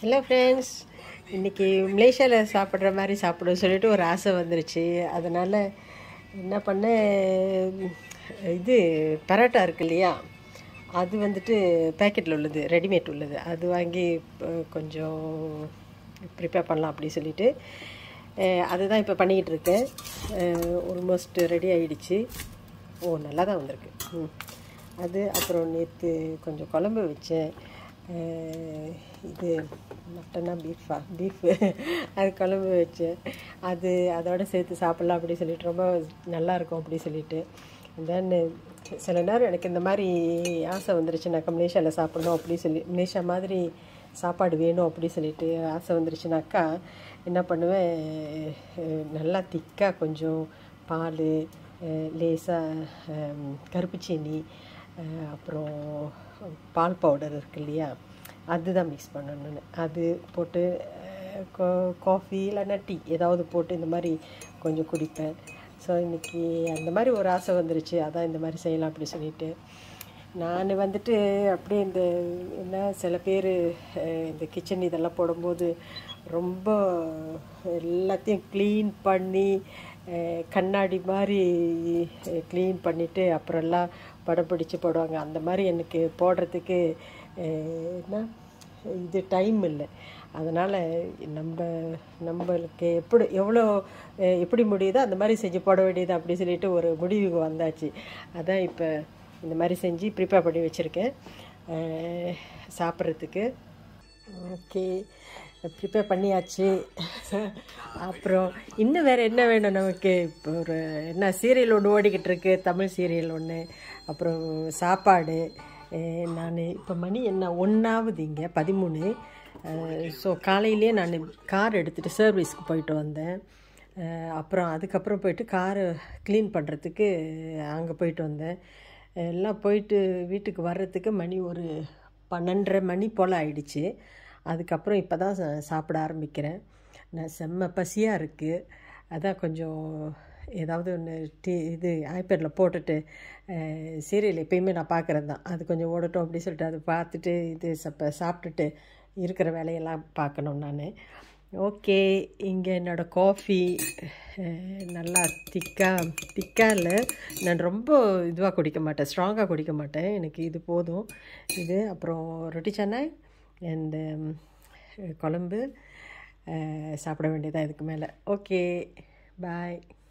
hello friends இன்றைக்கி மலேசியாவில் சாப்பிட்ற மாதிரி சாப்பிட சொல்லிட்டு ஒரு ஆசை வந்துருச்சு அதனால் என்ன பண்ணேன் இது பரோட்டா இருக்கு இல்லையா அது வந்துட்டு பேக்கெட்டில் உள்ளது ரெடிமேட் உள்ளது அது வாங்கி அஹ், கொஞ்சம் ப்ரிப்பேர் பண்ணலாம் அப்படி சொல்லிட்டு அஹ், அதுதான் இப்போ பண்ணிக்கிட்டு இருக்கேன் ஆல்மோஸ்ட் ரெடி ஆகிடுச்சு ஓ நல்லா தான் வந்திருக்கு ம் அது அப்புறம் நேற்று கொஞ்சம் குழம்பு வச்சேன் அஹ் இது மட்டனா பீஃபா பீஃபு அது குழம்பு வச்சேன் அது அதோட சேர்த்து சாப்பிட்லாம் அப்படி சொல்லிட்டு ரொம்ப நல்லா இருக்கும் அப்படி சொல்லிட்டு தென் சில நேரம் எனக்கு இந்த மாதிரி ஆசை வந்துருச்சுனாக்கா மலேசியாவில் சாப்பிட்ணும் அப்படி சொல்லி மலேசியா மாதிரி சாப்பாடு வேணும் அப்படி சொல்லிட்டு ஆசை வந்துருச்சுனாக்கா என்ன பண்ணுவேன் அஹ் நல்லா திக்காக கொஞ்சம் பால் லேசாக கருப்பு சீனி அஹ் அப்புறம் பால் பவுடர் இருக்கு இல்லையா அதுதான் மிக்ஸ் பண்ணணும்னு அது போட்டு அஹ் கா- காஃபி இல்லைன்னா டீ ஏதாவது போட்டு இந்த மாதிரி கொஞ்சம் குடிப்பேன் ஸோ இன்றைக்கி அந்த மாதிரி ஒரு ஆசை வந்துருச்சு அதான் இந்த மாதிரி செய்யலாம் அப்படி சொல்லிட்டு நான் வந்துட்டு அப்படியே இந்த என்ன சில பேர் இந்த கிச்சன் இதெல்லாம் போடும்போது ரொம்ப எல்லாத்தையும் க்ளீன் பண்ணி அஹ், கண்ணாடி மாதிரி க்ளீன் பண்ணிவிட்டு அப்புறம்லாம் படம் பிடிச்சு போடுவாங்க அந்த மாதிரி எனக்கு போடுறதுக்கு அஹ், என்ன இது டைம் இல்லை அதனால் நம்ம நம்மளுக்கு எப்படி எவ்வளோ அஹ், எப்படி முடியுதோ அந்த மாதிரி செஞ்சு போட வேண்டியது அப்படி சொல்லிட்டு ஒரு முடிவுக்கு வந்தாச்சு அதான் இப்போ இந்த மாதிரி செஞ்சு ப்ரிப்பேர் பண்ணி வச்சுருக்கேன் சாப்பிட்றதுக்கு ஓகே ப்ரிப்பேர் பண்ணியாச்சு அப்புறம் இன்னும் வேறு என்ன வேணும் நமக்கு இப்போ ஒரு என்ன சீரியல் ஒன்று ஓடிக்கிட்டு இருக்கு தமிழ் சீரியல் ஒன்று அப்புறம் சாப்பாடு நான் இப்போ மணி என்ன ஒன்றாவது இங்கே பதிமூணு ஸோ காலையிலேயே நான் கார் எடுத்துகிட்டு சர்வீஸ்க்கு போயிட்டு வந்தேன் அஹ் அப்புறம் அதுக்கப்புறம் போயிட்டு காரை க்ளீன் பண்ணுறதுக்கு அங்கே போயிட்டு வந்தேன் எல்லாம் போயிட்டு வீட்டுக்கு வர்றதுக்கு மணி ஒரு பன்னெண்டரை மணி போல் ஆயிடுச்சு அதுக்கப்புறம் இப்போ தான் சாப்பிட ஆரம்பிக்கிறேன் நான் செம்ம பசியாக இருக்குது அதான் கொஞ்சம் ஏதாவது ஒன்று டி இது ஐபேடில் போட்டுட்டு சீரியல் எப்பயுமே நான் பார்க்குறது தான் அது கொஞ்சம் ஓடட்டும் அப்படி சொல்லிட்டு அதை பார்த்துட்டு இது சப்ப சாப்பிட்டுட்டு இருக்கிற வேலையெல்லாம் பார்க்கணும் நான் ஓகே இங்கே என்னோடய காஃபி நல்லா திக்காக திக்காக இல்லை நான் ரொம்ப இதுவாக குடிக்க மாட்டேன் ஸ்ட்ராங்காக குடிக்க மாட்டேன் எனக்கு இது போதும் இது அப்புறம் ரொட்டி சென்னாய் அண்ட் குழம்பு அஹ், சாப்பிட வேண்டியதாக இதுக்கு மேலே ஓகே பாய்